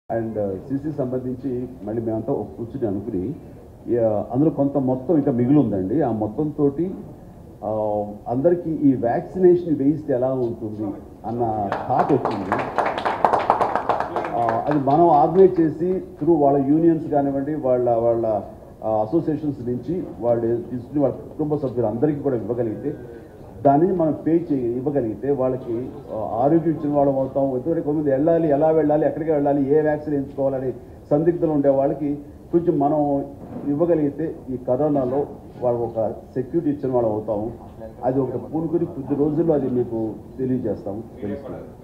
and CC సంబంధించి మళ్ళీ మేమంతా ఒక కూర్చుని అనుకుని ఆ, అందులో కొంత మొత్తం ఇంకా మిగిలి ఉందండి ఆ మొత్తం తోటి ఆ, అందరికీ ఈ వ్యాక్సినేషన్ వేయిస్తే ఎలా ఉంటుంది అన్న థాట్ వచ్చింది ఆ, అది మనం ఆర్గనైజ్ చేసి త్రూ వాళ్ళ యూనియన్స్ కానివ్వండి వాళ్ళ వాళ్ళ అసోసియేషన్స్ నుంచి వాళ్ళు తీసుకుని వాళ్ళ కుటుంబ సభ్యులు అందరికీ కూడా ఇవ్వగలిగితే దానిని మనం పే చేయ ఇవ్వగలిగితే వాళ్ళకి ఆ, ఆరోగ్యం ఇచ్చిన వాళ్ళం అవుతాం ఎంతవరకు కొంతమంది వెళ్ళాలి ఎలా వెళ్ళాలి ఎక్కడికి వెళ్ళాలి ఏ వ్యాక్సిన్ ఎంచుకోవాలని సందిగ్ధులు ఉండే వాళ్ళకి కొంచెం మనం ఇవ్వగలిగితే ఈ కరోనాలో వాళ్ళు ఒక సెక్యూరిటీ ఇచ్చిన వాళ్ళం అవుతాము అది ఒక పూనుకొని కొద్ది రోజుల్లో అది మీకు తెలియజేస్తాము తెలుస్తుంది